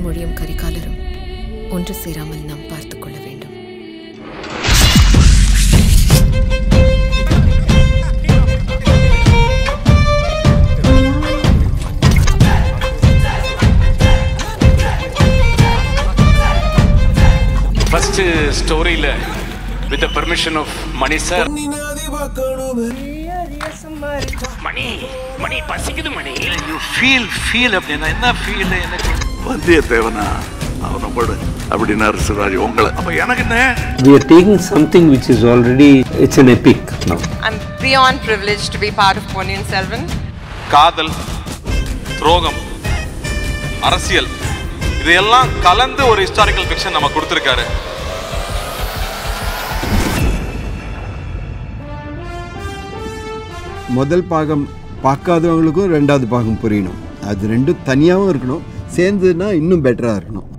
மொழியும் கரிகாலரும் ஒன்று சேராமல் நாம் பார்த்துக் கொள்ள வேண்டும் ஃபர்ஸ்ட் ஸ்டோரியில with permission of Mani sir Mani Mani பசிக்குது மணி யூ ஃபீல் ஃபீல் அப்படின்னா என்ன ஃபீல் எனக்கு வந்தியத்தேவனா அவனை போடு அப்படின்னாரு சிவாஜி உங்களை அப்ப எனக்கு என்ன We are taking something which is already, it's an epic now. I'm beyond privileged to be part of Ponniyin Selvan. காதல் துரோகம் அரசியல் இதையெல்லாம் கலந்து ஒரு ஹிஸ்டாரிக்கல் ஃபிக்ஷன் நம்ம கொடுத்துருக்காரு முதல் பாகம் பார்க்காதவங்களுக்கும் ரெண்டாவது பாகம் புரியணும் அது ரெண்டும் தனியாகவும் இருக்கணும் சேர்ந்துன்னா இன்னும் பெட்டராக இருக்கணும்